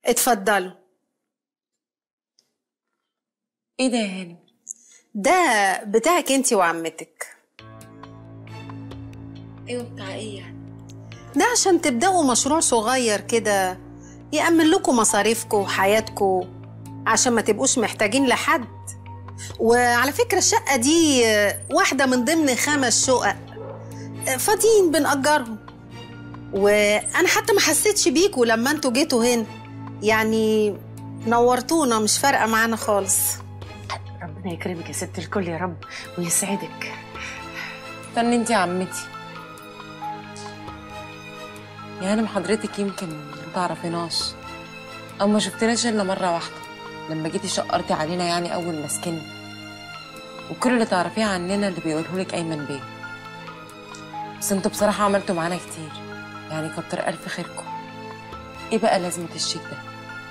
اتفضلوا ايه ده يا هانم ده بتاعك انت وعمتك ايوه بتاع ايه يعني ده عشان تبدأوا مشروع صغير كده يأمن لكم مصاريفكم وحياتكم عشان ما تبقوش محتاجين لحد وعلى فكرة الشقة دي واحدة من ضمن خمس شقق فاضيين بنأجرهم وأنا حتى ما حسيتش بيكوا لما انتوا جيتوا هنا يعني نورتونا مش فارقة معانا خالص ربنا يكرمك يا ست الكل يا رب ويسعدك استني انت يا عمتي يا هانم حضرتك يمكن ما تعرفيناش او ما شفتناش الا مره واحده لما جيتي شقرتي علينا يعني اول ما سكننا وكل اللي تعرفيه عننا اللي بيقوله لك ايمن بيه بس انتوا بصراحه عملتوا معانا كتير يعني كتر الف خيركم ايه بقى لازمه الشيك ده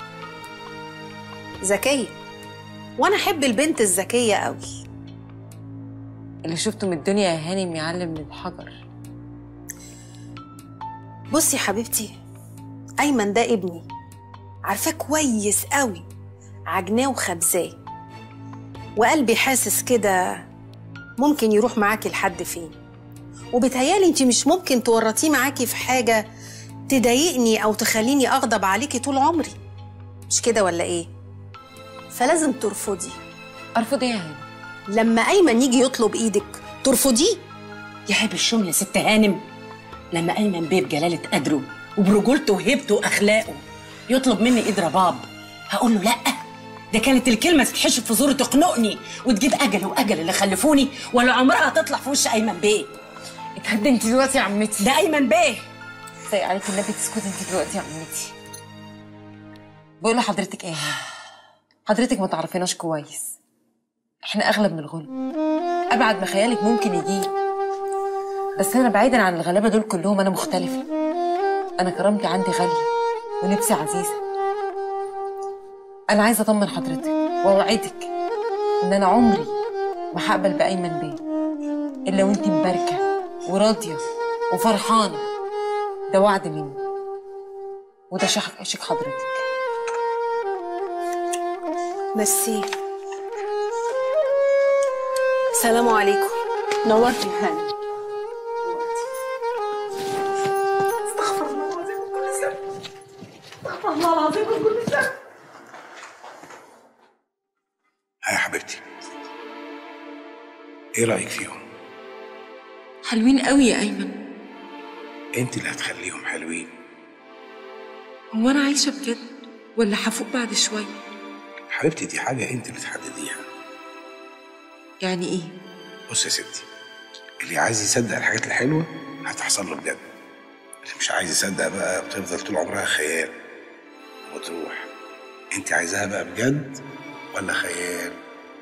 ذكية وأنا أحب البنت الذكية قوي اللي شفته من الدنيا يا هانم يعلم من الحجر بصي يا حبيبتي أيمن ده ابني عارفاه كويس قوي عجناه وخبزاه وقلبي حاسس كده ممكن يروح معاكي لحد فين وبتهيالي انت مش ممكن تورطيه معاكي في حاجة تضايقني أو تخليني أغضب عليكي طول عمري مش كده ولا إيه؟ فلازم ترفضي ارفض ايه يا هانم لما أيمن يجي يطلب إيدك ترفضيه يحب الشم يا ست هانم لما ايمن بيه بجلاله قدره وبرجولته وهيبته واخلاقه يطلب مني ايد رباب هقول له لا ده كانت الكلمه تتحشف في زوري تخنقني وتجيب اجل واجل اللي خلفوني ولا عمرها تطلع في وش ايمن بيه اتهدي انت دلوقتي يا عمتي ده ايمن بيه سايق عليك النبي تسكتي انت دلوقتي يا عمتي بقول لحضرتك ايه يا هانم؟ حضرتك ما تعرفيناش كويس احنا اغلب من الغلب ابعد ما خيالك ممكن يجي بس انا بعيدا عن الغلابه دول كلهم انا مختلفه انا كرامتي عندي غاليه ونفسي عزيزه انا عايزه اطمن حضرتك واوعدك ان انا عمري ما هقبل بايمن بيه الا وانت مباركه وراضيه وفرحانه ده وعد مني وده شح في عشق حضرتك ميرسي السلام عليكم نورتي يا هانم ها يا حبيبتي ايه رايك فيهم حلوين قوي يا ايمن انت اللي هتخليهم حلوين هو انا عايشه بجد ولا هفوق بعد شويه حبيبتي دي حاجه انت اللي تحدديها يعني ايه بص يا ستي اللي عايز يصدق الحاجات الحلوه هتحصل له بجد اللي مش عايز يصدق بقى بتفضل طول عمرها خيال وتروح انت عايزاها بقى بجد ولا خيال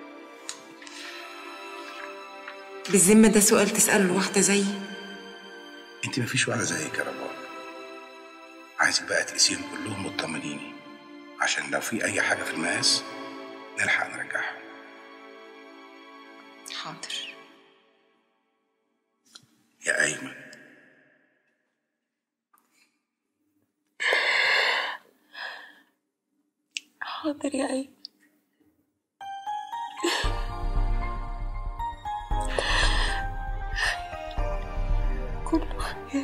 بالذمه ده سؤال تساله لواحده زيي انت مفيش واحده زيك يا رباب عايزك بقى تقيسيهم كلهم مطمنيني عشان لو في اي حاجه في المقاس نلحق نرجعها حاضر يا ايمن حاضر يا ايمن كله خيال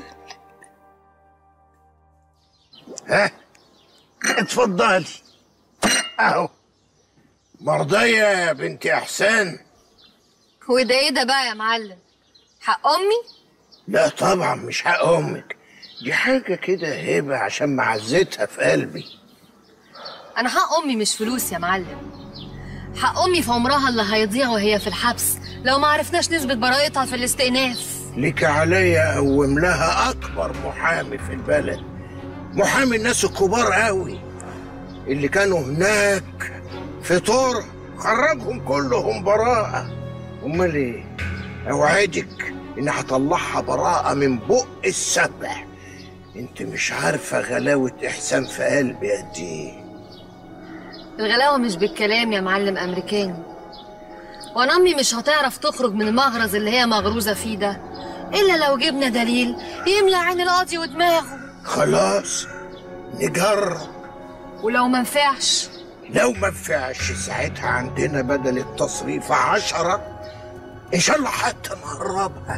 ها اتفضلي اهو مرضية يا بنتي احسان وده ايه ده بقى يا معلم حق امي لا طبعا مش حق امك دي حاجة كده هبة عشان معزتها في قلبي انا حق امي مش فلوس يا معلم حق امي في عمرها اللي هيضيع وهي في الحبس لو ما عرفناش نثبت براءتها في الاستئناف ليك عليا اقوم لها اكبر محامي في البلد محامي الناس الكبار قوي اللي كانوا هناك في طور خرجهم كلهم براءة امال ايه اوعدك اني هطلعها براءة من بق السبع انت مش عارفة غلاوة احسان في قلبي قد ايه الغلاوه مش بالكلام يا معلم امريكاني وانا امي مش هتعرف تخرج من المغرز اللي هي مغروزه فيه ده الا لو جبنا دليل يملى عين القاضي ودماغه خلاص نجرب ولو ما نفعش لو ما نفعش ساعتها عندنا بدل التصريف عشرة إن شاء الله حتى نقربها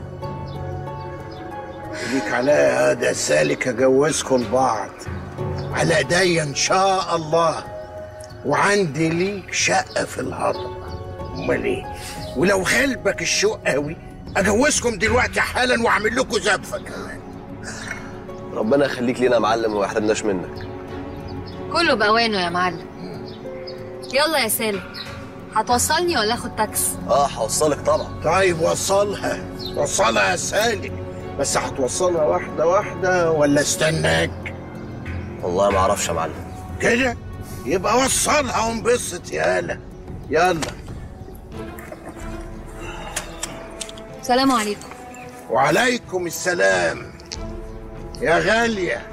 ليك عليا هذا سالك أجوزكم لبعض على ايديا إن شاء الله وعندي ليك شقة في الهضبة أمال إيه ولو غلبك الشوق قوي أجوزكم دلوقتي حالا وأعمل لكم زفة كمان ربنا يخليك لينا يا معلم وما يحرمناش منك كله بأوانه يا معلم يلا يا سالم هتوصلني ولا اخد تاكس اه هوصلك طبعا طيب وصلها وصلها يا سالك بس هتوصلها واحدة واحدة ولا استناك والله ما اعرفش يا معلم كده يبقى وصلها وانبسط يالا يلا سلام عليكم وعليكم السلام يا غالية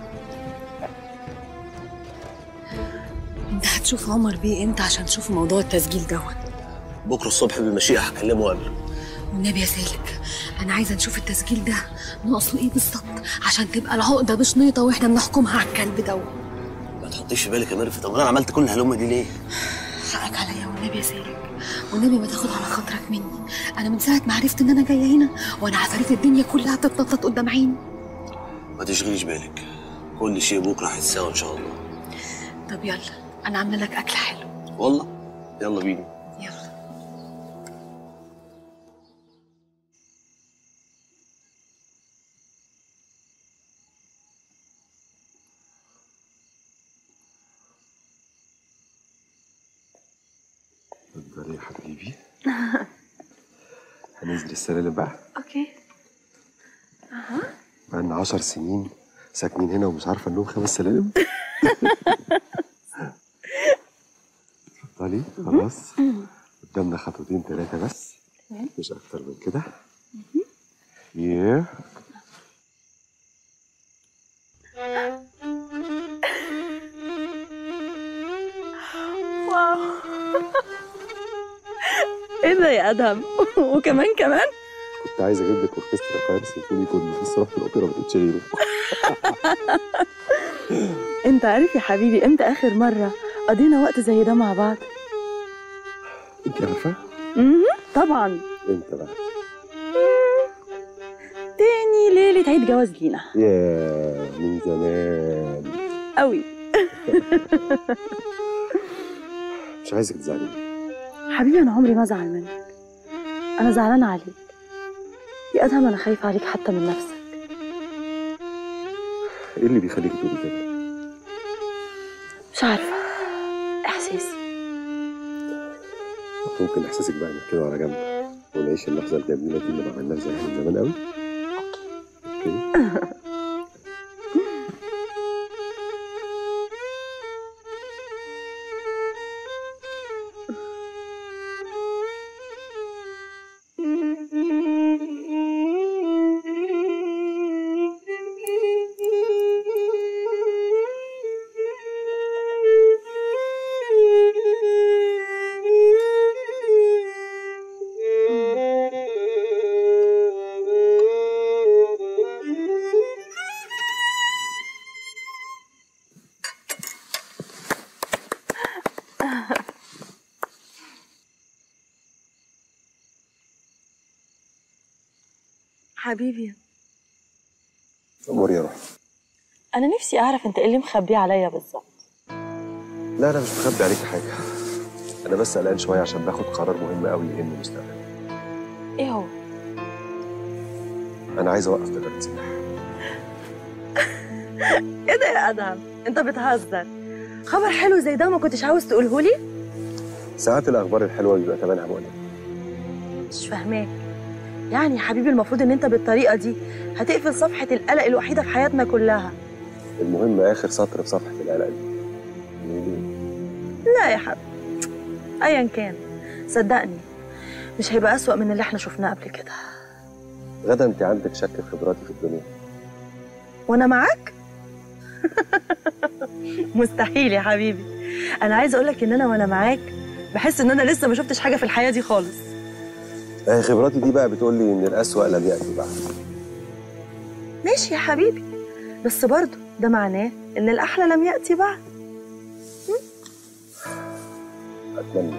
انت هتشوف عمر بيه امتى عشان تشوف موضوع التسجيل دوت بكره الصبح بالمشيئه هكلمه قبله والنبي يا سالك انا عايزه نشوف التسجيل ده ناقصه ايه بالظبط عشان تبقى العقده مش نيطه واحنا بنحكمها على الكلب دوت ما تحطيش في بالك يا ميرفت طب انا عملت كل الهلومه دي ليه حقك عليا والنبي يا سالك والنبي ما تاخد على خاطرك مني انا من ساعه ما عرفت ان انا جايه هنا وانا عفاريت الدنيا كلها بتتنطط قدام عيني ما تشغليش بالك كل شيء بكره هيتساوى ان شاء الله طب يلا انا عامله لك اكل حلو والله يلا بينا يلا اتفضلي يا حبيبي هننزل السلالم بقى اوكي بقالنا عشر سنين ساكنين هنا ومش عارفه انهم خمس سلالم اتفضلي خلاص قدامنا خطوتين ثلاثة بس مش أكتر من كده yeah. واو ايه ده يا ادهم وكمان كمان كنت عايز أجيب لك أوركسترا قاهرة سيمفوني كله بس رحت الأوبرا ما لقيتش غيره انت عارف يا حبيبي امتى اخر مره قضينا وقت زي ده مع بعض أنت عارفة؟ امم طبعا أنت بقى تاني ليله عيد جواز لينا يا من زمان قوي مش عايزك تزعلي حبيبي انا عمري ما ازعل منك انا زعلانه عليك يا ادهم انا خايفه عليك حتى من نفسك إيه اللي بيخليك تقولي كده؟ مش عارفه احساسي ممكن إحساسك بقى كده على جنب ونعيش اللحظة الجميلة دي اللي ما عملناش زيها من زمان قوي أوكي حبيبي أمور يا روح انا نفسي اعرف انت ايه اللي مخبيه عليا بالظبط لا أنا مش مخبي عليك حاجة أنا بس قلقان شوية عشان باخد قرار مهم قوي يهم مستقبلي ايه هو أنا عايز أوقف تجارة سلاح ايه ده يا ادهم انت بتهزر خبر حلو زي ده ما كنتش عاوز تقوله لي ساعات الأخبار الحلوة بيبقى تمنها مؤلم مش فاهماك يعني يا حبيبي المفروض ان انت بالطريقه دي هتقفل صفحه القلق الوحيده في حياتنا كلها المهم آخر سطر في صفحة القلق دي لا يا حبيبي ايا كان صدقني مش هيبقى اسوأ من اللي احنا شفناه قبل كده غدا أنت عندك شك في خبراتي في الدنيا وانا معاك مستحيل يا حبيبي انا عايزه اقول لك ان انا وانا معاك بحس ان انا لسه ما شفتش حاجه في الحياه دي خالص آه، خبراتي دي بقى بتقول لي إن الأسوأ لم يأتي بعد ماشي يا حبيبي بس برضه ده معناه ان الاحلى لم ياتي بعد اتمنى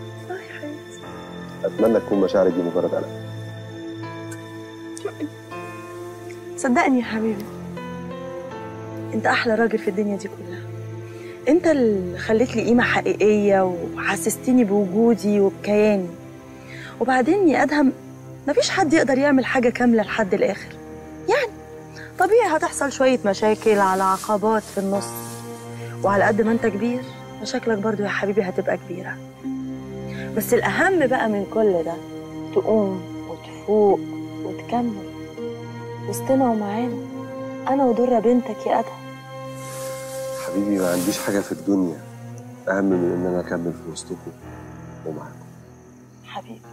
اتمنى تكون مشاعرك دي مجرد قلق صدقني يا حبيبي انت احلى راجل في الدنيا دي كلها انت اللي خليت لي قيمه حقيقيه وحسستني بوجودي وبكياني وبعدين يا ادهم مفيش حد يقدر يعمل حاجه كامله لحد الاخر يعني طبيعي هتحصل شويه مشاكل على عقبات في النص وعلى قد ما انت كبير مشاكلك برضو يا حبيبي هتبقى كبيره بس الاهم بقى من كل ده تقوم وتفوق وتكمل وسطنا ومعانا انا ودره بنتك يا ادهم حبيبي ما عنديش حاجه في الدنيا اهم من ان انا اكمل في وسطكم ومعاكم حبيبي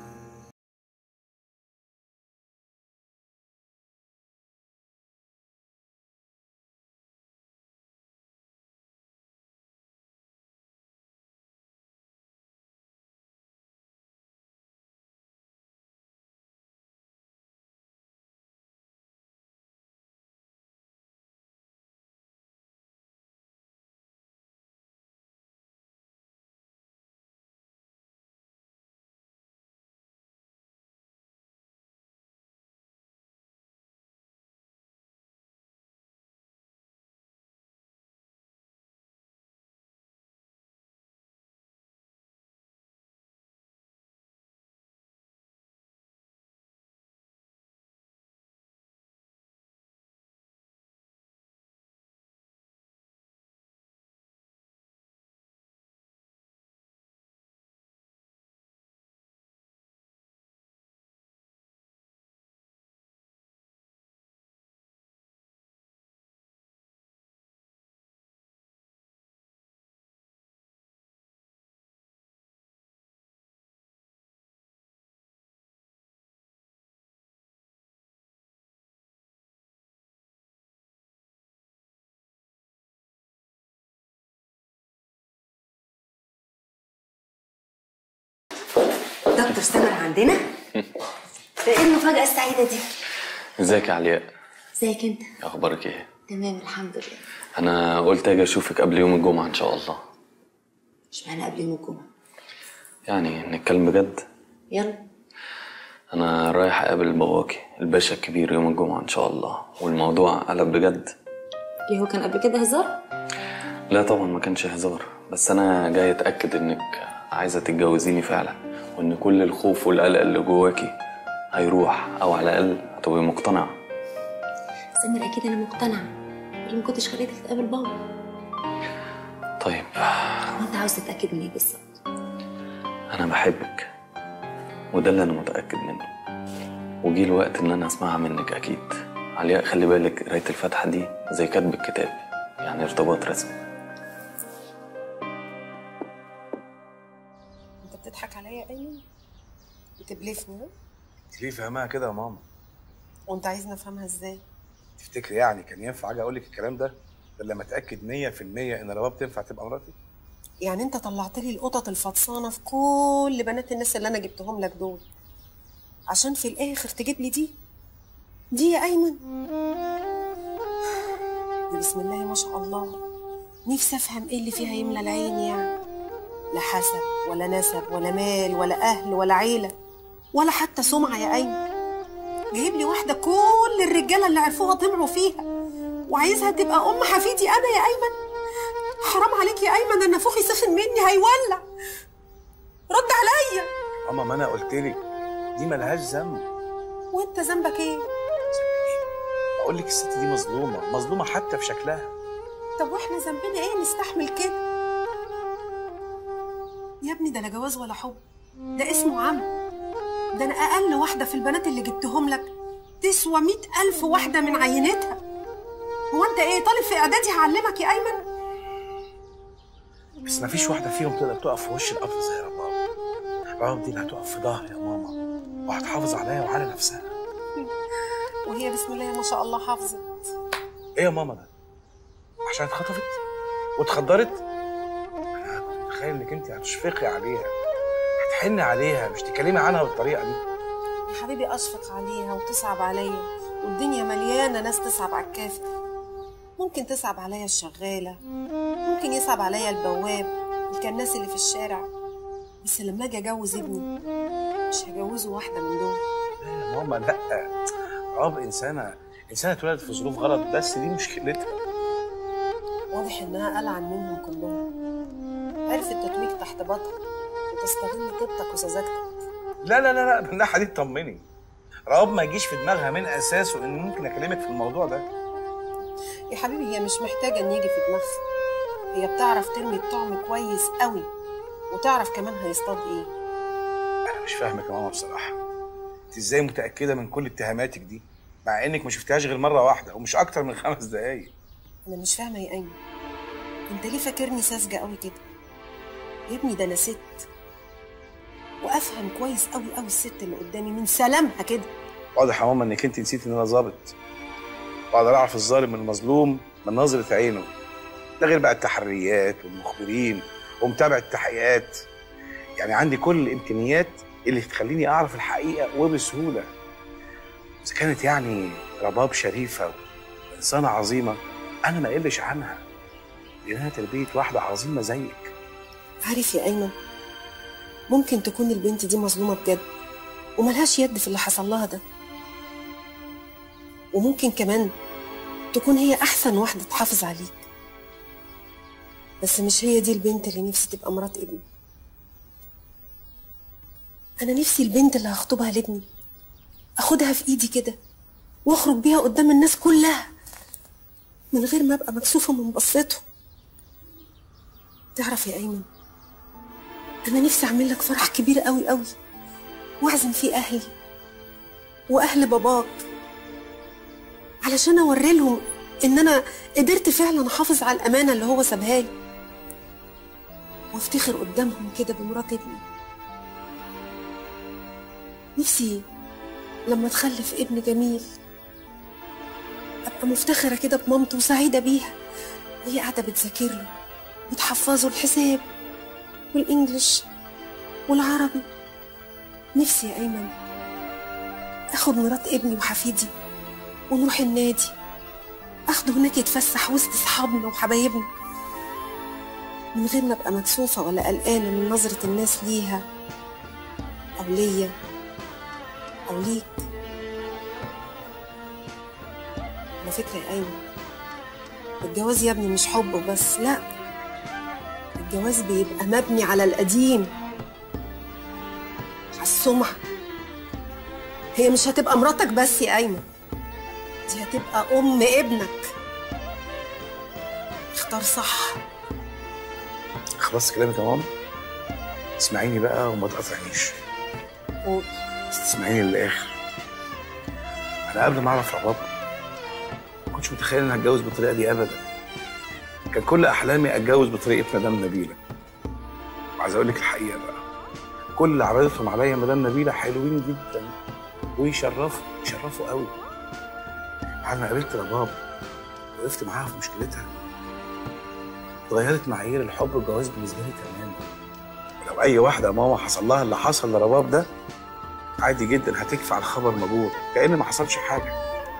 دكتور سمر عندنا ده ايه المفاجأة السعيدة دي؟ ازيك يا علياء ازيك انت؟ اخبارك ايه تمام الحمد لله انا قلت اجي اشوفك قبل يوم الجمعه ان شاء الله اشمعنى قبل يوم الجمعة؟ يعني نتكلم بجد يلا انا رايح اقابل باباكي الباشا الكبير يوم الجمعه ان شاء الله والموضوع قلب بجد ايه هو كان قبل كده هزار؟ لا طبعا ما كانش هزار بس انا جاي اتاكد انك عايزه تتجوزيني فعلا وان كل الخوف والقلق اللي جواكي هيروح او على الاقل هتبقي مقتنعه سمر اكيد انا مقتنعة ولا ما كنتش خليتك تقابل بابا طيب هو انت عاوز تتأكد من ايه بالظبط؟ انا بحبك وده اللي انا متاكد منه وجي الوقت ان انا اسمعها منك اكيد علياء خلي بالك قرايه الفاتحه دي زي كتب الكتاب يعني ارتباط رسمي انت بتضحك عليا يا ايمن بتبلفني ها انت ليه فاهمها كده يا ماما وانت عايزني افهمها ازاي تفتكري يعني كان ينفع اجي اقول لك الكلام ده غير لما اتاكد 100% ان رباب تنفع تبقى مراتي يعني انت طلعت لي القطط الفطسانه في كل بنات الناس اللي انا جبتهم لك دول عشان في الاخر تجيب لي دي دي يا ايمن دي بسم الله ما شاء الله نفسي افهم ايه اللي فيها يملى العين يعني لا حسب ولا نسب ولا مال ولا اهل ولا عيله ولا حتى سمعه يا ايمن جايب لي واحده كل الرجاله اللي عرفوها طمعوا فيها وعايزها تبقى ام حفيدي انا يا ايمن حرام عليك يا ايمن انا نافوخي سخن مني هيولع رد عليا ماما ما انا قلت لك دي ملهاش ذنب وانت ذنبك ايه بقول لك الست دي مظلومه مظلومه حتى في شكلها طب واحنا ذنبنا ايه نستحمل كده يا ابني ده لا جواز ولا حب ده اسمه عم ده انا اقل واحده في البنات اللي جبتهم لك تسوى مئة ألف واحدة من عينتها هو انت ايه طالب في اعدادي هعلمك يا ايمن بس ما فيش واحده فيهم تقدر تقف في وش القطر زي رباب رباب دي اللي هتقف في ظهري يا ماما وهتحافظ عليا وعلى نفسها وهي بسم الله ما شاء الله حافظت ايه يا ماما ده عشان اتخطفت واتخدرت انا كنت متخيل انك انت هتشفقي عليها هتحني عليها مش تكلمي عنها بالطريقه دي يا حبيبي اشفق عليها وتصعب عليا والدنيا مليانه ناس تصعب على الكافر ممكن تصعب عليا الشغاله ممكن يصعب عليا البواب الكناس اللي في الشارع بس لما اجي اجوز ابني مش هجوزه واحده من دول يا ماما لا راب انسانه انسانه اتولدت في ظروف غلط بس دي مشكلتها واضح انها ألعن منهم كلهم عرفت تتويج تحت بطن وتستغل طيبتك وسذاجتك لا لا لا لا من الناحيه دي اطمني راب ما يجيش في دماغها من اساسه ان ممكن اكلمك في الموضوع ده يا حبيبي هي مش محتاجه ان يجي في دماغها هي بتعرف ترمي الطعم كويس قوي وتعرف كمان هيصطاد ايه انا مش فاهمك يا ماما بصراحه انت ازاي متاكده من كل اتهاماتك دي مع انك ما شفتهاش غير مره واحده ومش اكتر من خمس دقايق انا مش فاهمه يا ايمن انت ليه فاكرني ساذجه قوي كده يا ابني ده انا ست وافهم كويس قوي قوي الست اللي قدامي من سلامها كده واضح يا ماما انك انت نسيت ان انا ظابط واقدر اعرف الظالم من المظلوم من نظره عينه ده غير بقى التحريات والمخبرين ومتابعه التحقيقات يعني عندي كل الامكانيات اللي تخليني اعرف الحقيقه وبسهوله اذا كانت يعني رباب شريفه وانسانه عظيمه انا ما اقلش عنها لانها تربيه واحده عظيمه زيك عارف يا ايمن ممكن تكون البنت دي مظلومه بجد وملهاش يد في اللي حصل لها ده وممكن كمان تكون هي احسن واحده تحافظ عليك بس مش هي دي البنت اللي نفسي تبقى مرات ابني انا نفسي البنت اللي هخطبها لابني اخدها في ايدي كده واخرج بيها قدام الناس كلها من غير ما ابقى مكسوفه من بصتهم تعرف يا ايمن انا نفسي اعمل لك فرح كبير قوي قوي واعزم فيه اهلي واهل باباك علشان اوري لهم ان انا قدرت فعلا احافظ على الامانه اللي هو سابها لي وافتخر قدامهم كده بمرات ابني نفسي لما تخلف ابن جميل ابقى مفتخره كده بمامته وسعيده بيها وهي قاعده بتذاكر له بتحفظه الحساب والانجليش والعربي نفسي يا ايمن اخد مرات ابني وحفيدي ونروح النادي اخده هناك يتفسح وسط اصحابنا وحبايبنا من غير ما ابقى مكسوفه ولا قلقانه من نظره الناس ليها او ليا او ليك على فكره يا ايمن الجواز يا ابني مش حب بس لا الجواز بيبقى مبني على القديم على السمعة هي مش هتبقى مراتك بس يا أيمن دي هتبقى أم ابنك اختار صح خلاص كلامك يا ماما اسمعيني بقى وما تقاطعنيش قول تسمعيني للاخر انا قبل ما اعرف رباب ما كنتش متخيل اني هتجوز بالطريقه دي ابدا كان كل احلامي اتجوز بطريقه مدام نبيله وعايز اقول لك الحقيقه بقى كل اللي عرضتهم عليا مدام نبيله حلوين جدا ويشرفوا يشرفوا قوي بعد ما قابلت رباب وقفت معاها في مشكلتها اتغيرت معايير الحب والجواز بالنسبه لي تماما ولو اي واحده يا ماما حصل لها اللي حصل لرباب ده عادي جدا هتكفي على الخبر مبور كأن ما حصلش حاجه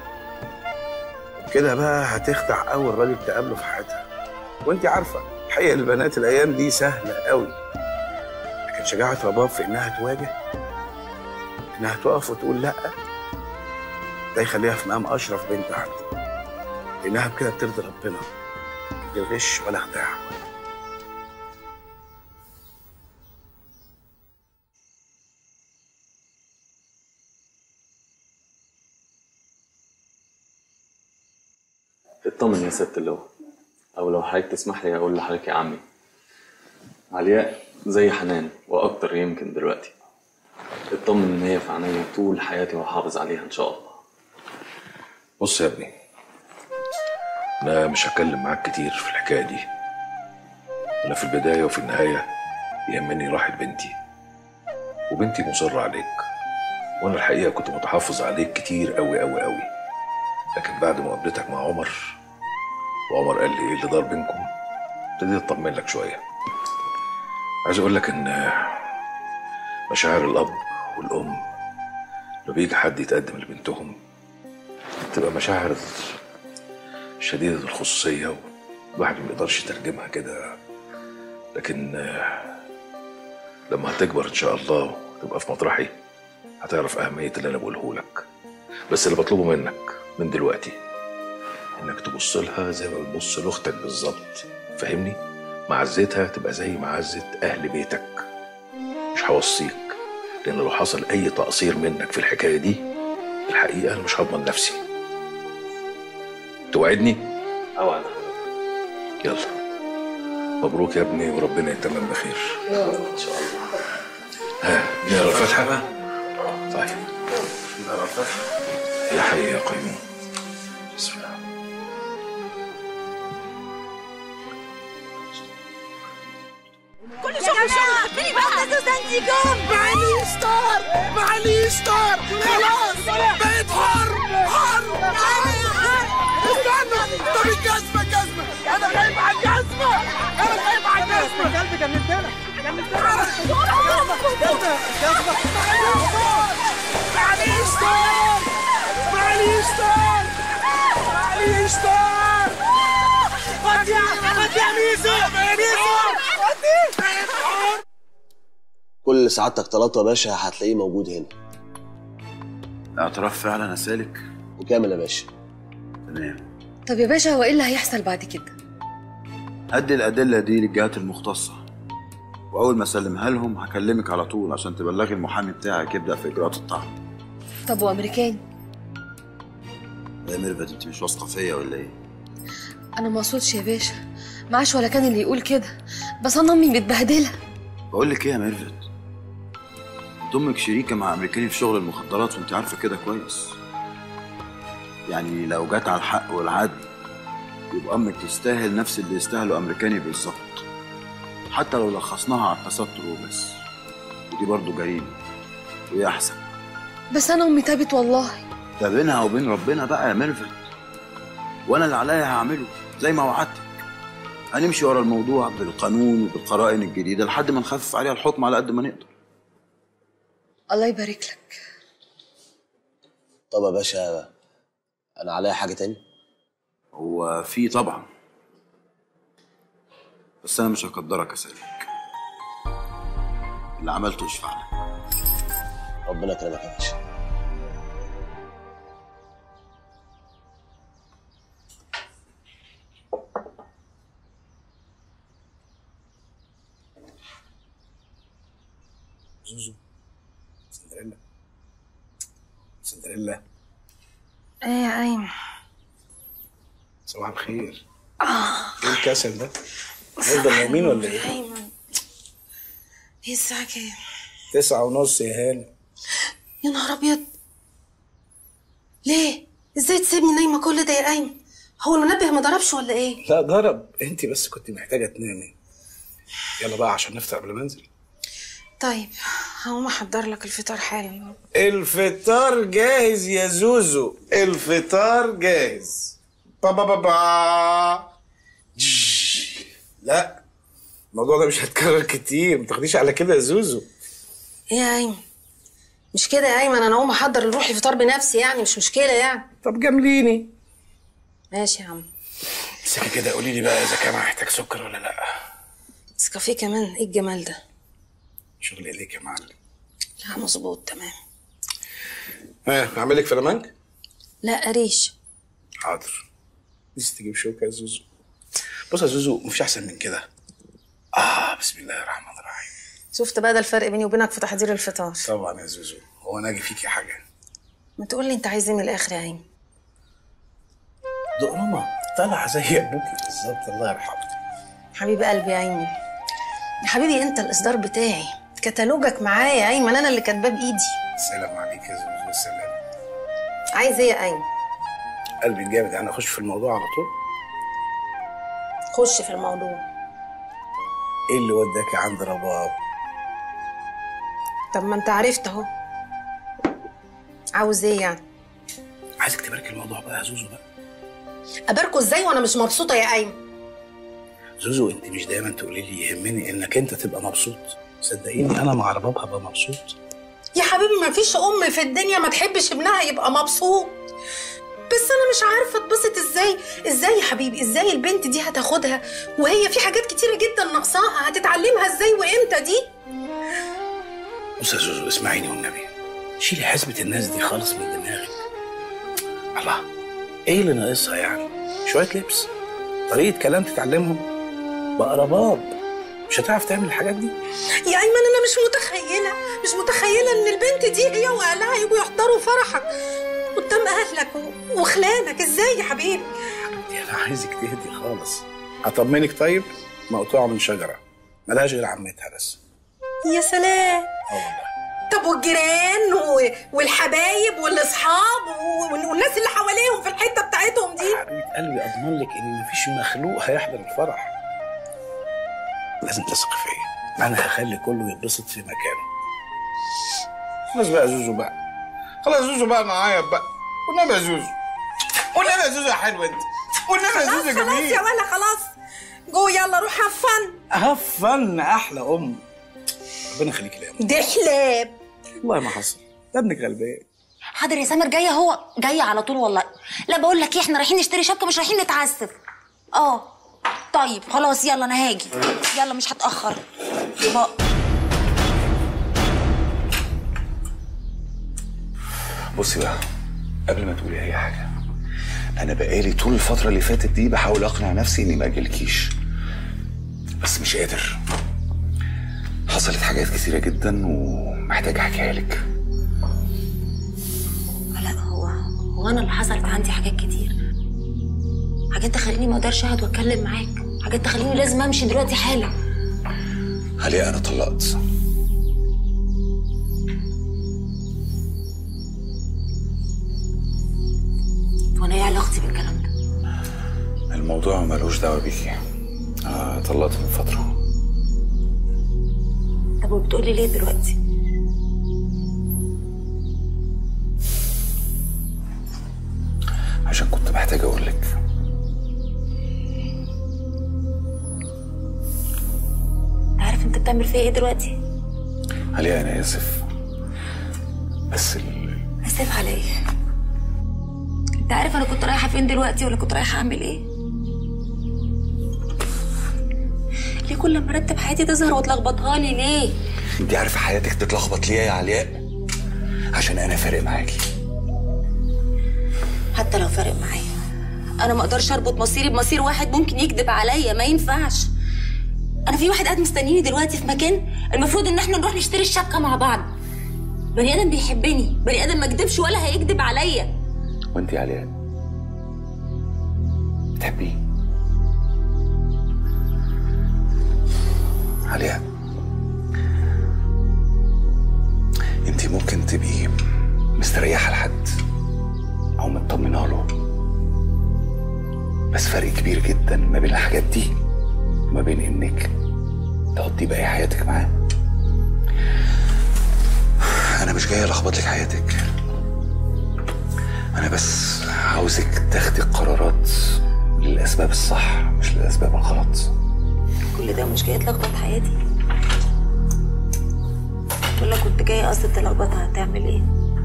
كده بقى هتخدع اول راجل تقابله في حياتها وانت عارفه الحقيقه البنات الايام دي سهله قوي لكن شجاعه رباب في انها تواجه انها تقف وتقول لا ده يخليها في مقام اشرف بنت عندي لانها بكده بترضي ربنا من غير غش ولا خداع اطمن يا ست اللواء او لو حضرتك تسمح لي اقول لحضرتك يا عمي علياء زي حنان واكتر يمكن دلوقتي اطمن ان هي في عينيا طول حياتي وهحافظ عليها ان شاء الله بص يا ابني انا مش هتكلم معاك كتير في الحكايه دي انا في البدايه وفي النهايه يهمني راحه بنتي وبنتي مصره عليك وانا الحقيقه كنت متحفظ عليك كتير قوي قوي قوي لكن بعد مقابلتك مع عمر وعمر قال لي ايه اللي دار بينكم ابتديت اطمن لك شويه عايز اقول لك ان مشاعر الاب والام لما بيجي حد يتقدم لبنتهم تبقى مشاعر شديدة الخصوصية والواحد ما يقدرش يترجمها كده لكن لما هتكبر ان شاء الله وتبقى في مطرحي هتعرف اهميه اللي انا بقوله لك بس اللي بطلبه منك من دلوقتي انك تبص لها زي ما بتبص لاختك بالظبط فاهمني معزتها تبقى زي معزه اهل بيتك مش هوصيك لان لو حصل اي تقصير منك في الحكايه دي الحقيقه انا مش هضمن نفسي توعدني اوعد يلا مبروك يا ابني وربنا يتمم بخير ان شاء الله ها نقرا الفاتحه بقى طيب نقرا الفاتحه يا حي يا قيوم بسم الله كل شغل شغل فيني بقى سوسان جم معليش طار معليش طار خلاص بقيت حر حر استنى طب الجزمة الجزمة أنا خايف على الجزمة أنا خايف على الجزمة قلبي جننت لك جننت معليش طار معليش طار معليش طار خد يا خد يا ميزو ميزو كل اللي سعادتك طلبته يا باشا هتلاقيه موجود هنا اعتراف فعلا يا سالك وكامل يا باشا تمام طب يا باشا هو ايه اللي هيحصل بعد كده هدي الأدلة دي للجهات المختصة وأول ما أسلمها لهم هكلمك على طول عشان تبلغي المحامي بتاعك يبدأ في إجراءات الطعن طب وامريكان يا ميرفت أنت مش واثقة فيا ولا إيه؟ انا ما اقصدش يا باشا معاش ولا كان اللي يقول كده بس انا امي متبهدله بقول لك إيه يا ميرفت أنت أمك شريكة مع أمريكاني في شغل المخدرات وأنت عارفة كده كويس يعني لو جت على الحق والعدل يبقى أمك تستاهل نفس اللي يستاهله أمريكاني بالظبط حتى لو لخصناها على التستر وبس ودي برضه جريمة وهي أحسن بس انا امي تابت والله ده بينها وبين ربنا بقى يا ميرفت وانا اللي عليا هعمله زي ما وعدتك هنمشي ورا الموضوع بالقانون وبالقرائن الجديده لحد ما نخفف عليها الحكم على قد ما نقدر الله يبارك لك طب يا باشا انا عليا حاجه تاني هو في طبعا بس انا مش هقدرك يا سالك اللي عملته يشفع لك ربنا يكرمك يا باشا زوزو سندريلا سندريلا ايه يا ايمن صباح الخير اه ايه الكسل ده؟ هنفضل نايمين ولا ايه؟ ايمن ايه الساعة كام؟ تسعة ونص يا هاني يا نهار ابيض ليه؟ ازاي تسيبني نايمة كل ده يا ايمن؟ هو المنبه ما ضربش ولا ايه؟ لا ضرب انت بس كنت محتاجة تنامي يلا بقى عشان نفطر قبل ما انزل طيب هقوم احضر لك الفطار حالا الفطار جاهز يا زوزو الفطار جاهز با با با با جش. لا الموضوع ده مش هيتكرر كتير ما تاخديش على كده يا زوزو ايه يا ايمن؟ مش كده يا ايمن انا اقوم احضر لروحي فطار بنفسي يعني مش مشكلة يعني طب جامليني ماشي يا عم امسكي كده قولي لي بقى اذا كان هحتاج سكر ولا لا بس كافيه كمان ايه الجمال ده؟ شغل ايديك يا معلم لا مظبوط تمام ها اعمل لك فلامنك لا قريش حاضر لسه تجيب شوكه يا زوزو بص يا زوزو مفيش احسن من كده اه بسم الله الرحمن الرحيم شفت بقى ده الفرق بيني وبينك في تحضير الفطار طبعا يا زوزو هو انا اجي فيكي حاجه ما تقول لي انت عايز ايه من الاخر يا ايمن دقنومه طلع زي ابوكي بالظبط الله يرحمه حبيب قلبي يا ايمن يا حبيبي انت الاصدار بتاعي كتالوجك معايا يا ايمن انا اللي كاتباه بايدي السلام عليك يا زوزو السلام عايز ايه يا ايمن قلبي الجامد يعني اخش في الموضوع على طول خش في الموضوع ايه اللي وداكي عند رباب طب ما انت عرفت اهو عاوز ايه يعني عايزك تبارك الموضوع بقى يا زوزو بقى اباركه ازاي وانا مش مبسوطه يا ايمن زوزو انت مش دايما تقولي لي يهمني انك انت تبقى مبسوط صدقيني انا مع رباب هبقى مبسوط يا حبيبي ما فيش ام في الدنيا ما تحبش ابنها يبقى مبسوط بس انا مش عارفه اتبسط ازاي ازاي يا حبيبي ازاي البنت دي هتاخدها وهي في حاجات كتيره جدا ناقصاها هتتعلمها ازاي وامتى دي بص يا زوزو اسمعيني والنبي شيلي حسبة الناس دي خالص من دماغك الله ايه اللي ناقصها يعني شوية لبس طريقة كلام تتعلمهم بقرباب مش هتعرف تعمل الحاجات دي يا ايمن انا مش متخيله مش متخيله ان البنت دي هي واهلها يجوا يحضروا فرحك قدام اهلك و- وخلانك ازاي يا حبيبي انا عايزك تهدي خالص اطمنك طيب مقطوعة من شجرة ملهاش غير عمتها بس يا سلام طب والجيران و... والحبايب والاصحاب و... والناس اللي حواليهم في الحته بتاعتهم دي حبيبة قلبي اضمن لك ان مفيش مخلوق هيحضر الفرح لازم تثق فيا انا هخلي كله يتبسط في مكانه خلاص بقى يا زوزو بقى خلاص يا زوزو بقى معايا بقى والنبي يا زوزو والنبي يا زوزو يا حلو انت والنبي يا خلاص زوزو خلاص جميل يا ولا خلاص جو يلا روح هفن هفن احلى ام ربنا يخليك لي يا أم. ده حلاب والله ما حصل ده ابنك غلبان حاضر يا سامر جايه هو جايه على طول والله لا بقول لك ايه احنا رايحين نشتري شبكه مش رايحين نتعسف اه طيب خلاص يلا انا هاجي يلا مش هتاخر بقى. بصي بقى قبل ما تقولي اي حاجه انا بقالي طول الفتره اللي فاتت دي بحاول اقنع نفسي اني ما اجيلكيش بس مش قادر حصلت حاجات كتيره جدا ومحتاج احكيها لك لا هو هو انا اللي حصلت عندي حاجات كتير حاجات تخليني ما اقدرش اقعد واتكلم معاك حاجات تخليني لازم امشي دلوقتي حالا عليا انا طلقت وانا ايه علاقتي بالكلام ده الموضوع ملوش دعوه بيكي انا طلقت من فتره طب وبتقولي ليه دلوقتي عشان كنت محتاج اقول لك انت عارف انت بتعمل فيا ايه دلوقتي عليا انا اسف بس ال... اسف عليا انت عارف انا كنت رايحه فين دلوقتي ولا كنت رايحه اعمل ايه ليه كل ما ارتب حياتي تظهر وتلخبطها لي ليه انت عارفه حياتك تتلخبط ليه يا علياء عشان انا فارق معاكي حتى لو فارق معايا انا ما اقدرش اربط مصيري بمصير واحد ممكن يكذب عليا ما ينفعش انا في واحد قاعد مستنيني دلوقتي في مكان المفروض ان احنا نروح نشتري الشبكه مع بعض بني ادم بيحبني بني ادم ما كدبش ولا هيكذب عليا وانت يا علياء بتحبيه علياء انت ممكن تبقي مستريحه لحد او مطمنه له بس فرق كبير جدا ما بين الحاجات دي وما بين انك تقضي باقي حياتك معاه انا مش جاي الخبط لك حياتك انا بس عاوزك تاخدي قرارات للاسباب الصح مش للاسباب الغلط كل ده مش جاي تلخبط حياتي ولا كنت جاي قصد تلخبطها هتعمل ايه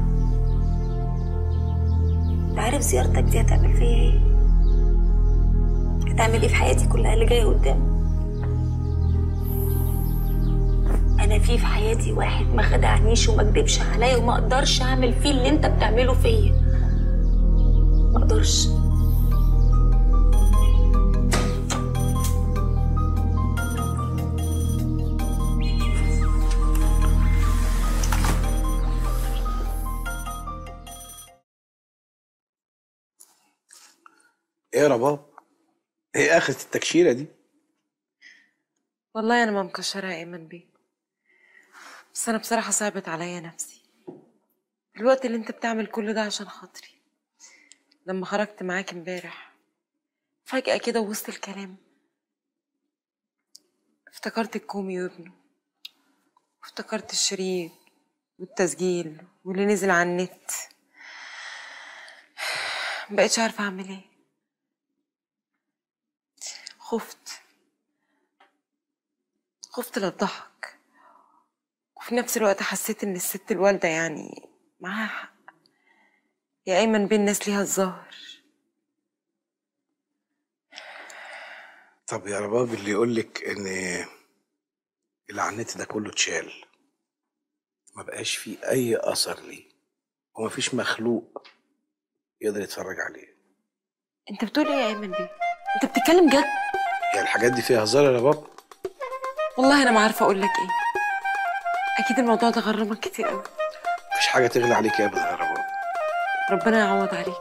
انت عارف زيارتك دي هتعمل فيا ايه هتعمل ايه في حياتي كلها اللي جايه قدام انا في في حياتي واحد ما خدعنيش وما كدبش عليا وما اقدرش اعمل فيه اللي انت بتعمله فيا ما اقدرش ايه يا رباب ايه اخرة التكشيرة دي والله انا ما مكشره يا ايمن بيه بس انا بصراحه صعبت عليا نفسي الوقت اللي انت بتعمل كل ده عشان خاطري لما خرجت معاك امبارح فجأة كده وسط الكلام افتكرت الكومي وابنه وافتكرت الشريط والتسجيل واللي نزل على النت مبقتش عارفة أعمل إيه خفت خفت لا أضحك وفي نفس الوقت حسيت إن الست الوالدة يعني معاها حق يا أيمن بين الناس ليها الظهر طب يا رباب اللي يقول لك ان اللي على النت ده كله اتشال ما بقاش فيه اي اثر ليه ومفيش مخلوق يقدر يتفرج عليه انت بتقول ايه يا ايمن بيه انت بتتكلم جد هي الحاجات دي فيها هزار يا بابا والله انا ما عارفه اقول لك ايه اكيد الموضوع ده غرمك كتير قوي مفيش حاجه تغلى عليك ابدا يا بابا ربنا يعوض عليك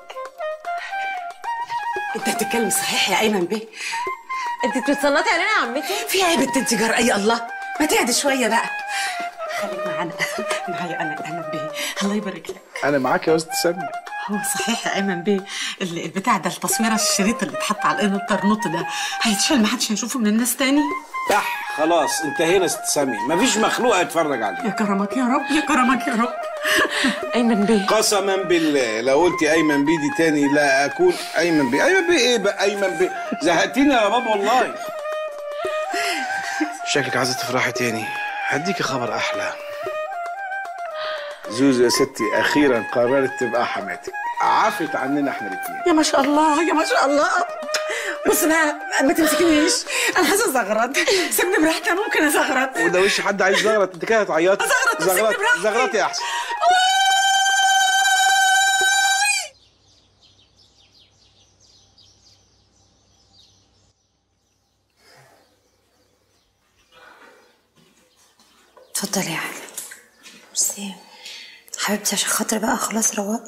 انت بتتكلم صحيح يا ايمن بيه انت بتتصنطي علينا يا عمتي في ايه يا بنت انت جرأة الله ما تهدي شويه بقى خليك معانا معايا انا ايمن بيه الله يبارك لك انا معاك يا استاذ سامي هو صحيح يا ايمن بيه ال- البتاع ده التصويره الشريط اللي اتحط على الانترنت ده هيتشال ما حدش هيشوفه من الناس تاني صح خلاص انتهينا ست سامي مفيش مخلوق هيتفرج عليه يا كرمك يا رب يا كرمك يا رب ايمن بيه قسما بالله لو قلتي ايمن بيه دي تاني لا اكون ايمن بيه ايمن بيه ايه بقى ايمن بيه زهقتيني يا بابا والله شكلك عايزه تفرحي تاني هديكي خبر احلى زوزو يا ستي اخيرا قررت تبقى حماتك عفت عننا احنا الاثنين يا ما شاء الله يا ما شاء الله بص بقى ما تمسكنيش انا عايزه ازغرط سيبني براحتي أنا ممكن ازغرط وده وش حد عايز زغرط انت كده هتعيطي أزغرط وسيبني زغرط براحتي. زغرطي احسن اتفضلي يا علي ميرسي حبيبتي عشان خاطر بقى خلاص رواق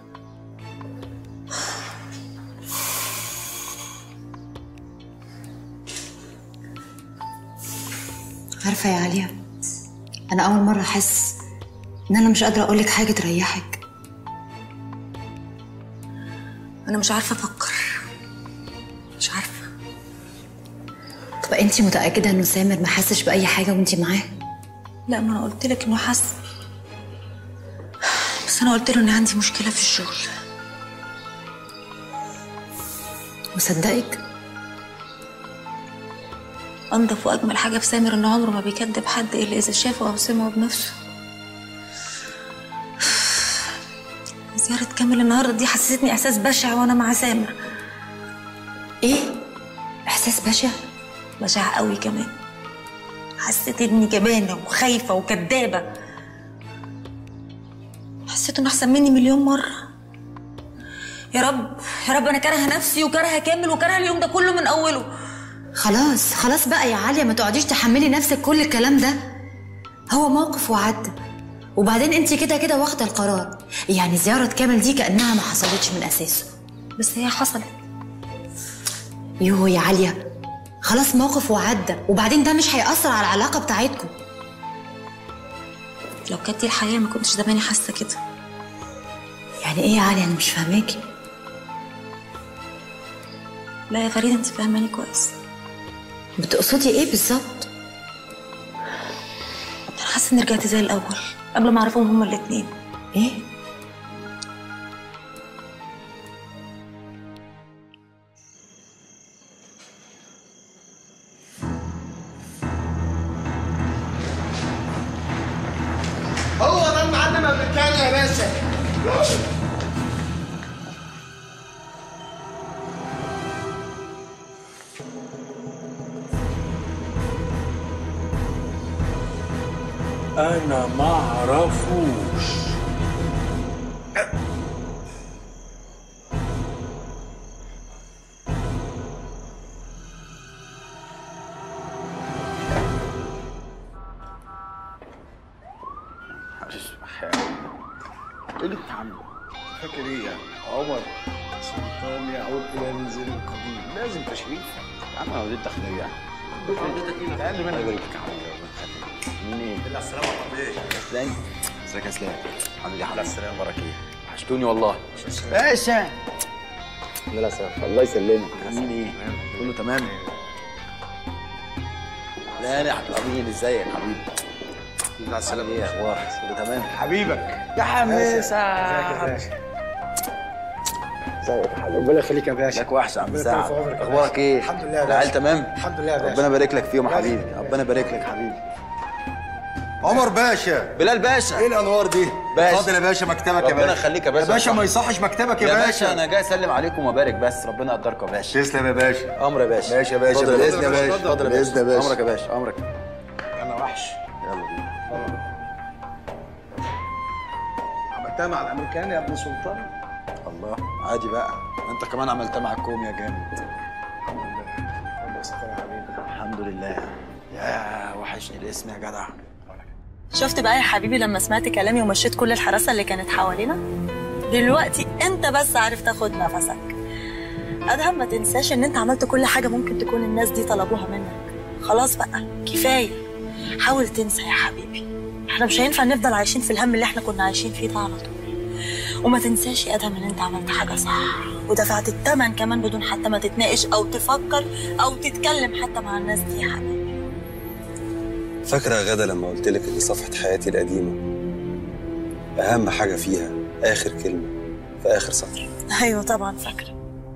عارفة يا عليا أنا أول مرة أحس إن أنا مش قادرة أقولك حاجة تريحك أنا مش عارفة أفكر مش عارفة طب أنتي متأكدة إنه سامر ما حسش بأي حاجة وأنتي معاه؟ لا ما انا قلت لك انه حس بس انا قلت له ان عندي مشكله في الشغل مصدقك انضف واجمل حاجه في سامر انه عمره ما بيكذب حد الا اذا شافه او سمعه بنفسه زيارة كامل النهارده دي حسستني احساس بشع وانا مع سامر ايه احساس بشع بشع قوي كمان حسيت اني جبانه وخايفه وكدابه حسيت انه احسن مني مليون مره يا رب يا رب انا كارهه نفسي وكارهه كامل وكارهه اليوم ده كله من اوله خلاص خلاص بقى يا عاليه ما تقعديش تحملي نفسك كل الكلام ده هو موقف وعدى وبعدين انت كده كده واخده القرار يعني زياره كامل دي كانها ما حصلتش من اساسه بس هي حصلت يوه يا عاليه خلاص موقف وعدى وبعدين ده مش هيأثر على العلاقة بتاعتكم لو كانت دي الحقيقة ما كنتش زماني حاسة كده يعني ايه يا علي انا مش فاهماكي لا يا فريدة انت فاهماني كويس بتقصدي ايه بالظبط انا حاسة اني رجعت زي الاول قبل ما اعرفهم هما الاتنين ايه هو ده المعلم الامريكاني يا باشا انا ما اعرفوش ايه اللي انت عامله؟ فاكر ايه يعني؟ عمر سلطان يعود الى منزل القديم لازم تشريف يا عم هو دي التخلية اقل منها الله يبارك فيك يا حبيبي مين ايه؟ بالله السلامة يا طبيعي اسلام ازيك يا اسلام حبيبي يا حبيبي السلام اخبارك ايه؟ وحشتوني والله باشا لا سلام الله يسلمك مين ايه؟ كله تمام لا انا حبيبي ازيك حبيبي بالله السلام ايه اخبارك؟ كله تمام حبيبك يا حميسة ازيك يا حبيبي ربنا يخليك يا باشا لك وحش يا عم ربنا سعد يطول في عمرك يا اخبارك باشا. ايه؟ الحمد لله يا العيال باشا. تمام؟ الحمد لله يا باشا. ربنا يبارك لك فيهم يا حبيبي ربنا يبارك لك حبيبي عمر باشا بلال باشا ايه الانوار دي؟ باشا. اتفضل يا باشا مكتبك يا باشا ربنا يخليك يا باشا يا باشا ما يصحش مكتبك يا, يا باشا انا جاي اسلم عليكم وابارك بس ربنا يقدركم يا باشا تسلم يا باشا امر يا باشا ماشي يا باشا اتفضل باذن يا باشا اتفضل يا باذن يا باشا امرك يا باشا امرك انا وحش يلا بينا عملتها مع الامريكان يا ابن سلطان الله عادي بقى انت كمان عملتها مع الكوم يا جامد الحمد لله ربنا يستر يا حبيبي الحمد لله يا وحشني الاسم يا جدع شفت بقى يا حبيبي لما سمعت كلامي ومشيت كل الحراسه اللي كانت حوالينا دلوقتي انت بس عارف تاخد نفسك ادهم ما تنساش ان انت عملت كل حاجه ممكن تكون الناس دي طلبوها منك خلاص بقى كفايه حاول تنسى يا حبيبي احنا مش هينفع نفضل عايشين في الهم اللي احنا كنا عايشين فيه ده على طول وما تنساش يا ادهم ان انت عملت حاجه صح ودفعت الثمن كمان بدون حتى ما تتناقش او تفكر او تتكلم حتى مع الناس دي يا حبيبي فاكرة يا غدا لما قلت لك إن صفحة حياتي القديمة أهم حاجة فيها آخر كلمة في آخر سطر ايوه طبعا فاكره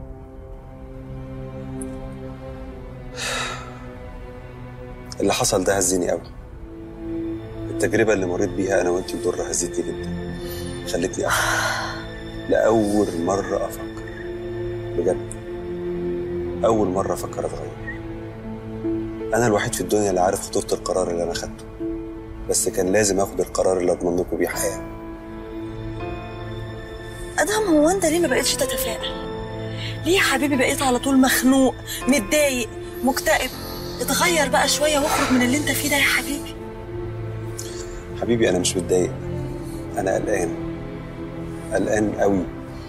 اللي حصل ده هزني قوي التجربة اللي مريت بيها أنا وأنتي ودرة هزتني جدا خلتني أفكر لأول مرة أفكر بجد أول مرة أفكر أتغير أنا الوحيد في الدنيا اللي عارف خطورة القرار اللي أنا خدته بس كان لازم آخد القرار اللي أضمن لكم بيه حياة ادهم هو انت ليه ما بقتش تتفائل ليه يا حبيبي بقيت على طول مخنوق متضايق مكتئب اتغير بقى شويه واخرج من اللي انت فيه ده يا حبيبي حبيبي أنا مش متضايق أنا قلقان قلقان قوي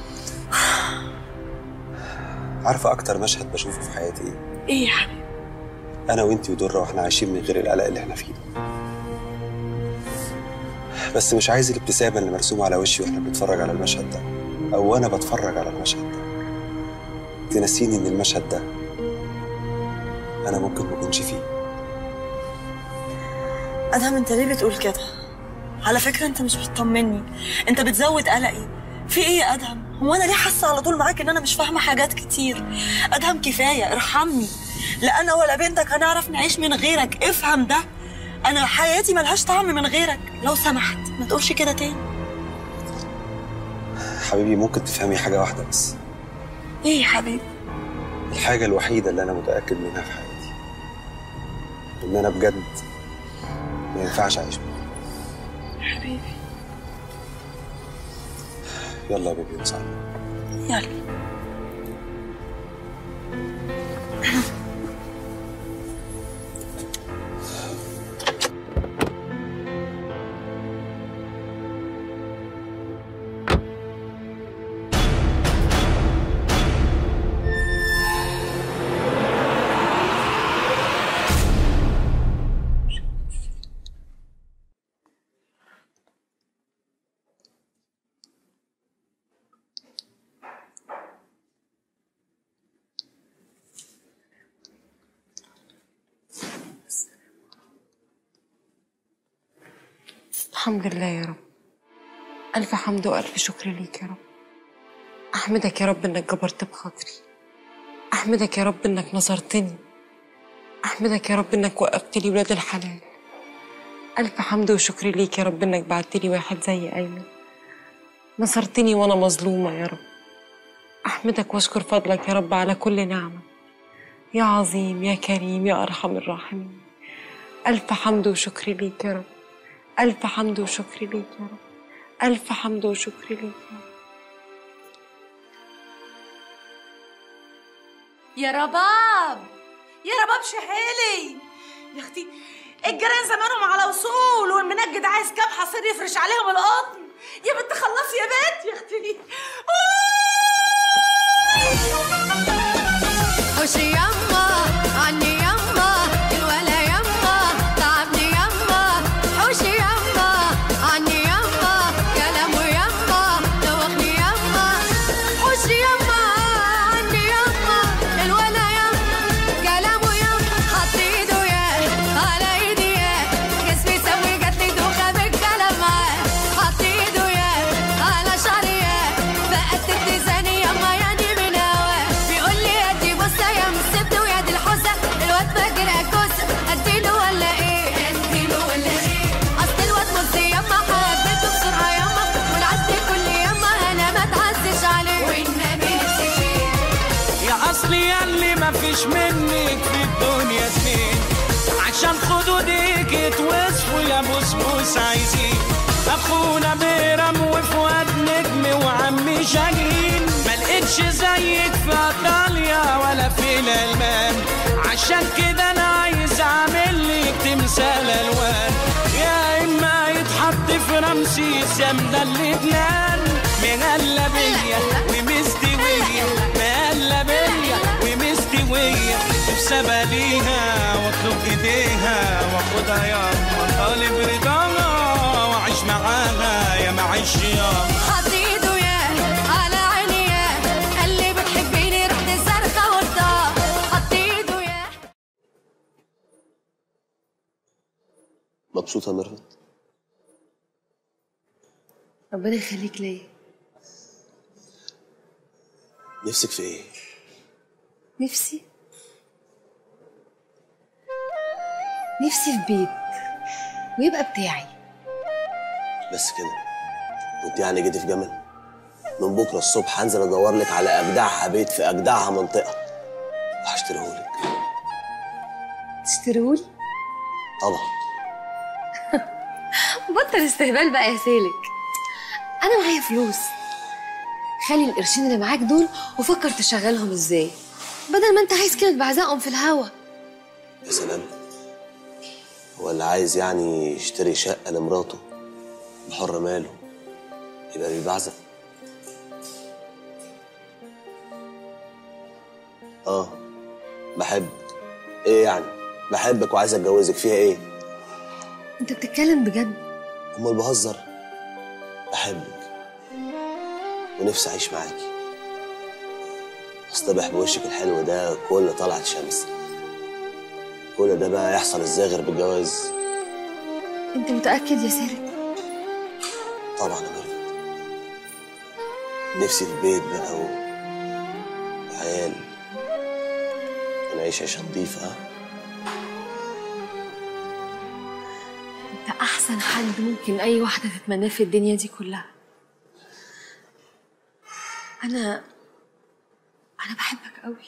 عارفة أكتر مشهد بشوفه في حياتي إيه؟ ايه يا حبيبي أنا وأنتي ودرة وإحنا عايشين من غير القلق اللي إحنا فيه ده بس مش عايز الابتسامة اللي مرسومة على وشي وإحنا بنتفرج على المشهد ده أو وأنا بتفرج على المشهد ده تنسيني إن المشهد ده أنا ممكن ما أكونش فيه ادهم انت ليه بتقول كده على فكره انت مش بتطمني انت بتزود قلقي في ايه يا ادهم هو انا ليه حاسه على طول معاك ان انا مش فاهمه حاجات كتير ادهم كفايه ارحمني لا انا ولا بنتك هنعرف نعيش من غيرك افهم ده انا حياتي ملهاش طعم من غيرك لو سمحت ما تقولش كده تاني حبيبي ممكن تفهمي حاجة واحدة بس ايه يا حبيبي الحاجة الوحيدة اللي أنا متأكد منها في حياتي إن أنا بجد ما ينفعش أعيش من غيرك. حبيبي يلا يا بيبي نصلي يلا الحمد لله يا رب ألف حمد وألف شكر ليك يا رب أحمدك يا رب إنك جبرت بخاطري أحمدك يا رب إنك نصرتني أحمدك يا رب إنك وقفت لي ولاد الحلال ألف حمد وشكر ليك يا رب إنك بعت لي واحد زي أيمن نصرتني وأنا مظلومة يا رب أحمدك وأشكر فضلك يا رب على كل نعمة يا عظيم يا كريم يا أرحم الراحمين ألف حمد وشكر ليك يا رب ألف حمد وشكر ليك يا رب ألف حمد وشكر ليك يا رب يا رباب يا رباب شحيلي يا اختي الجيران زمانهم على وصول والمنجد عايز كام حصير يفرش عليهم القطن يا بنت خلصي يا بنت يا اختي خشي يما عني يما الولا يما تعبني يما حوشي يما عني يما كلامه يما دوخني يما حوشي يما عني يما الولا يما كلامه يما حط ايده يا على ايدي يا جسمي سوي جاتلي دوخه بالكلام معاه حط ايده يا على شعري يا بقت ابتزاني يما يعني من هواه بيقول لي ادي بصه يا مسبت ويا دي الحوسه الواد فاكر اكوسه اديله ولا ايه اديله ولا ايه اصل الواد مصري يما حبيته بسرعه يما والعز كل يما انا ما اتعزش عليه والنبي نفسي فيه يا اصلي ياللي مفيش منك في الدنيا اتنين عشان خدودك اتوصفوا يا بسبوس عايزين اخونا بيرم وفؤاد نجم وعمي شاهين ما لقيتش زيك في ايطاليا ولا في الالمان عشان كده انا عايز اعمل لك تمثال الوان يا اما يتحط في رمسيس يا مدلدنان مغلبية ومستوية مقلبية ومستوية نفسي ليها واطلب ايديها واخدها ياما طالب رضاها واعيش معاها يا معيش ياما حط ايده يا على عيني يا قال لي بتحبيني رحت الزرقاء والطاق حط ايده يا مبسوطة يا ميرفت ربنا يخليك ليا نفسك في ايه؟ نفسي نفسي في بيت ويبقى بتاعي بس كده وانت يعني جيتي في جمل من بكره الصبح هنزل ادور لك على اجدعها بيت في اجدعها منطقه وهشتريهولك تشتريهولي طبعا بطل استهبال بقى يا سالك انا معايا فلوس خلي القرشين اللي معاك دول وفكر تشغلهم ازاي بدل ما انت عايز كده بعزقهم في الهوا يا سلام هو اللي عايز يعني يشتري شقه لمراته بحر ماله يبقى بيبعزق اه بحبك ايه يعني بحبك وعايز اتجوزك فيها ايه انت بتتكلم بجد امال بهزر بحبك ونفسي اعيش معاكي اصطبح بوشك الحلو ده كل طلعت شمس كل ده بقى يحصل ازاي غير بالجواز انت متاكد يا سالك طبعا يا ميرفت نفسي في بيت بقى و... وعيال ونعيش عيشة نضيفة ها؟ انت احسن حد ممكن اي واحده تتمناه في الدنيا دي كلها انا انا بحبك قوي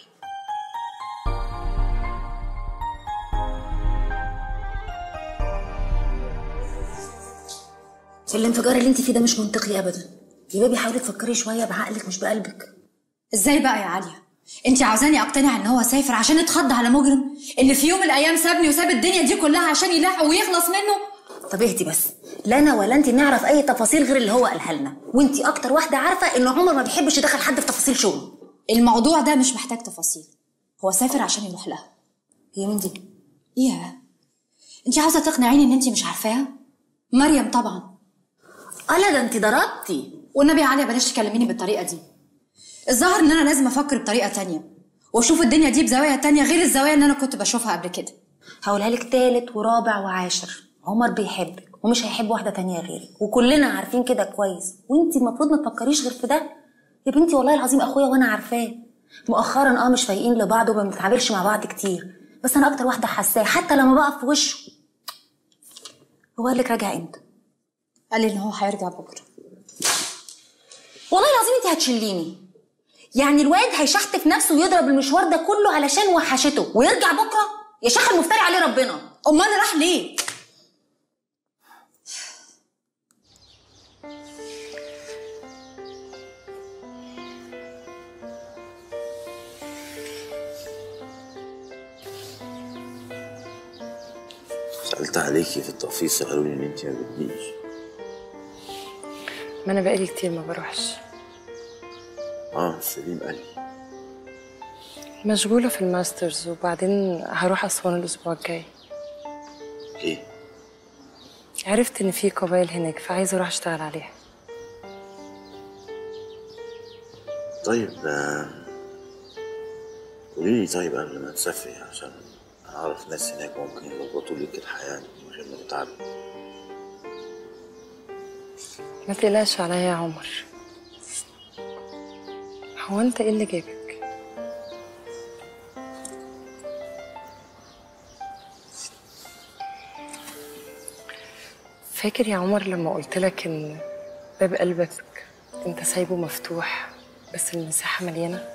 الانفجار اللي انت فيه ده مش منطقي ابدا يا بيبي حاولي تفكري شويه بعقلك مش بقلبك ازاي بقى يا عاليه انت عاوزاني اقتنع ان هو سافر عشان اتخض على مجرم اللي في يوم من الايام سابني وساب الدنيا دي كلها عشان يلاحق ويخلص منه طب اهدي بس لا انا ولا انت نعرف اي تفاصيل غير اللي هو قالها لنا وانت اكتر واحده عارفه ان عمر ما بيحبش يدخل حد في تفاصيل شغله الموضوع ده مش محتاج تفاصيل هو سافر عشان يروح لها هي مين دي ياه انت عاوزه تقنعيني ان انت مش عارفاها مريم طبعا اه لا ده انت ضربتي والنبي يا عاليه بلاش تكلميني بالطريقه دي الظاهر ان انا لازم افكر بطريقه تانية واشوف الدنيا دي بزوايا تانية غير الزوايا اللي انا كنت بشوفها قبل كده هقولها لك تالت ورابع وعاشر عمر بيحبك ومش هيحب واحده تانية غيرك وكلنا عارفين كده كويس وانت المفروض ما تفكريش غير في ده يا بنتي والله العظيم اخويا وانا عارفاه مؤخرا اه مش فايقين لبعض وما بنتعاملش مع بعض كتير بس انا اكتر واحده حاساه حتى لما بقف في وشه هو قال لك راجع امتى قال لي ان هو هيرجع بكره والله العظيم انت هتشليني يعني الواد هيشحتف نفسه ويضرب المشوار ده كله علشان وحشته ويرجع بكره يا شيخ المفتري عليه ربنا امال راح ليه سألت عليكي في التقفيص قالوا لي ان انت ما بتجيش ما انا بقالي كتير ما بروحش اه سليم قال لي مشغولة في الماسترز وبعدين هروح أسوان الأسبوع الجاي ليه؟ عرفت إن في قبائل هناك فعايزة أروح أشتغل عليها طيب آه، قولي لي طيب قبل ما تسافري عشان اعرف ناس هناك ممكن يظبطوا لك الحياه من غير ما تتعبي ما تقلقش عليا يا عمر هو أنت إيه اللي جابك؟ فاكر يا عمر لما قلت لك إن باب قلبك أنت سايبه مفتوح بس المساحة مليانة؟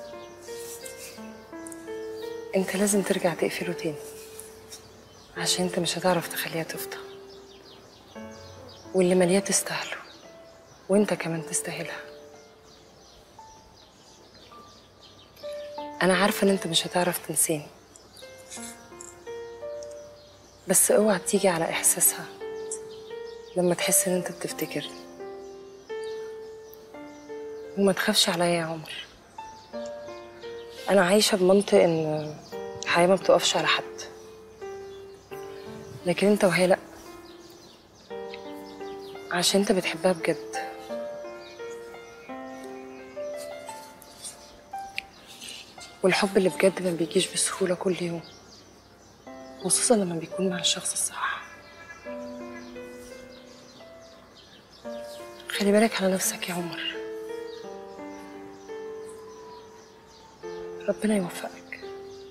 أنت لازم ترجع تقفله تاني عشان أنت مش هتعرف تخليها تفضى واللي ملياه تستاهله وانت كمان تستاهلها انا عارفه ان انت مش هتعرف تنساني بس اوعى تيجي على احساسها لما تحس ان انت بتفتكرني وما تخافش عليا يا عمر انا عايشه بمنطق ان الحياه ما بتقفش على حد لكن انت وهي لا عشان انت بتحبها بجد والحب اللي بجد ما بيجيش بسهولة كل يوم خصوصا لما بيكون مع الشخص الصح خلي بالك على نفسك يا عمر ربنا يوفقك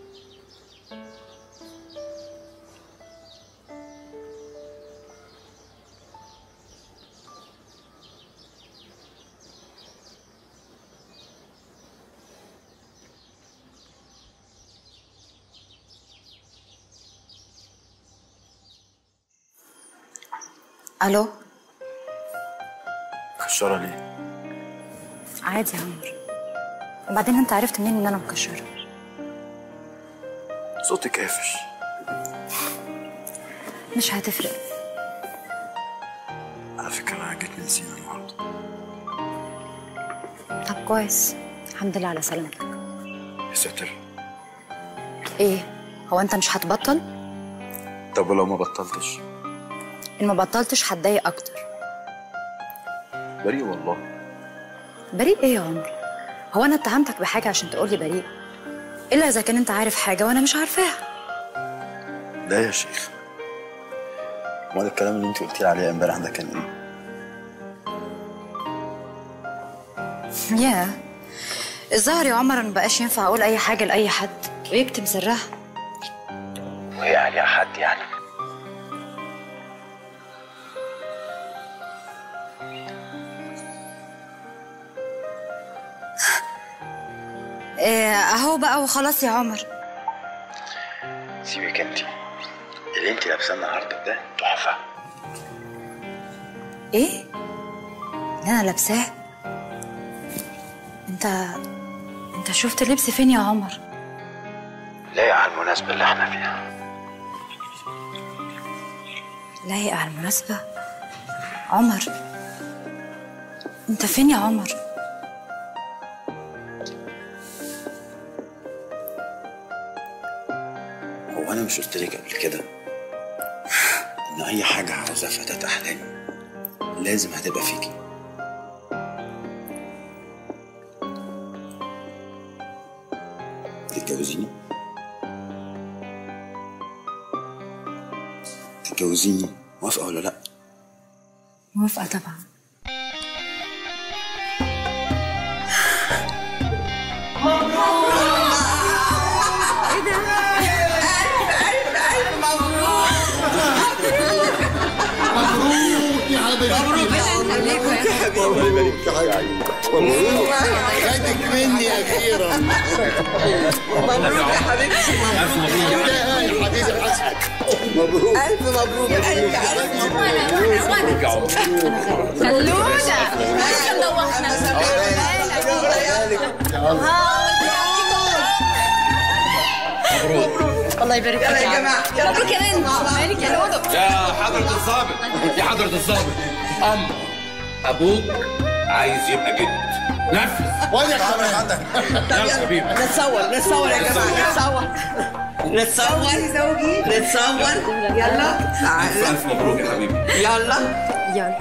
الو مكشرة ليه؟ عادي يا عمر وبعدين انت عرفت منين ان انا مكشره صوتك قافش مش هتفرق على فكرة أنا جيت من سينا النهاردة طب كويس الحمد لله على سلامتك يا ساتر ايه هو انت مش هتبطل طب ولو ما بطلتش ان ما بطلتش هتضايق اكتر بريء والله بريء ايه يا عمر هو انا اتهمتك بحاجه عشان تقولي بريء الا اذا كان انت عارف حاجه وانا مش عارفاها لا يا شيخ امال الكلام اللي انت قلتي لي عليه امبارح ده كان ايه؟ ياه الظاهر يا عمر ما بقاش ينفع اقول اي حاجه لاي حد ويكتم سرها وهي عليها حد يعني إيه اهو بقى وخلاص يا عمر سيبك انت اللي انت لابساه النهارده ده تحفة ايه اللي انا لابساه انت انت شفت اللبس فين يا عمر لايق على المناسبة اللي احنا فيها لايق على المناسبه عمر انت فين يا عمر هو انا مش قلت لك قبل كده ان اي حاجة عاوزها فتاة احلامي لازم هتبقى فيكي تتجوزيني تتجوزيني موافقة ولا لا موافقه طبعا ايه ده؟ ألف ألف مبروك يا حبيبي مبروك مبروك يا حبيبي الله يبارك في حاجة مبروك خدك مني أخيرا مبروك يا حبيبتي ألف مبروك يا حبيبي حسن مبروك ألف مبروك ألف ألف مبروك يا عمر خلونا الله يبارك يلا يا جماعة يلا مبروك يا بنت مالك يا لولو يا حضرة الضابط يا حضرة الضابط أمر أبوك عايز يبقى جد نفذ وأنا كمان يلا يا حبيبي نتصور نتصور يا جماعة نتصور نتصور زوجي نتصور يلا ألف تعالى ألف مبروك يا حبيبي يلا يلا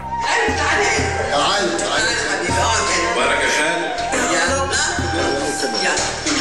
تعال تعال وأنا كشان يلا يلا